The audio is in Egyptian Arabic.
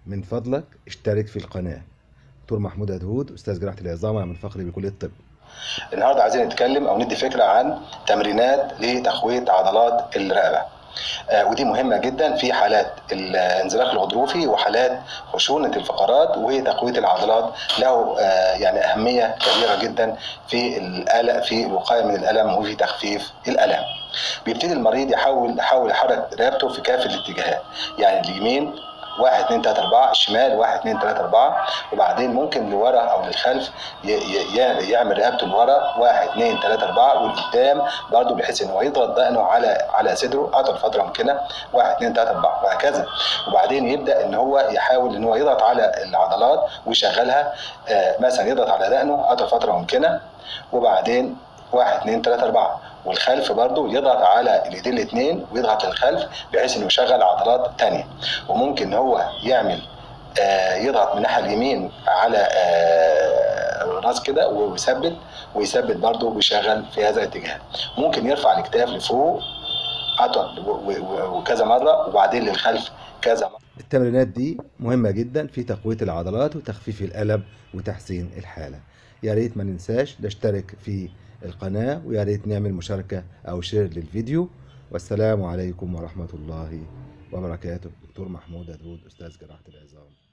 من فضلك اشترك في القناة دكتور محمود هدهود أستاذ جراحة العظام وعمل فقري بكلية الطب النهارده عايزين نتكلم او ندي فكره عن تمرينات لتقويه عضلات الرقبه آه، ودي مهمه جدا في حالات الانزلاق الغضروفي وحالات خشونه الفقرات وتقويه العضلات له آه، يعني اهميه كبيره جدا في القلق في الوقايه من الالم وفي تخفيف الالم بيبتدي المريض يحاول يحاول يحرك رقبته في كافه الاتجاهات يعني اليمين واحد اتنين تلاته اربعه الشمال واحد اتنين تلاته اربعه وبعدين ممكن لورا او للخلف ي- ي- ي- يعمل رقبته لورا واحد اتنين تلاته اربعه والقدام برضه بحيث ان هو يضغط دقنه على على صدره اطول فتره ممكنه واحد اتنين تلاته اربعه وهكذا وبعدين يبدا ان هو يحاول ان هو يضغط على العضلات ويشغلها آه، مثلا يضغط على دقنه اطول فتره ممكنه وبعدين واحد اتنين تلاته اربعه والخلف برضه يضغط على الايدين الاثنين ويضغط للخلف بحيث انه يشغل عضلات تانية وممكن ان هو يعمل آه، يضغط من الناحيه اليمين على آه، الراس كده ويثبت ويثبت برضه ويشغل في هذا الاتجاه ممكن يرفع الاكتاف لفوق اطول و- و- وكذا مره وبعدين للخلف كذا مره التمرينات دي مهمة جدا في تقوية العضلات وتخفيف الألم وتحسين الحالة يا ريت ما ننساش نشترك في القناة ويا ريت نعمل مشاركة أو شير للفيديو والسلام عليكم ورحمة الله وبركاته دكتور محمود هدود أستاذ جراحة العظام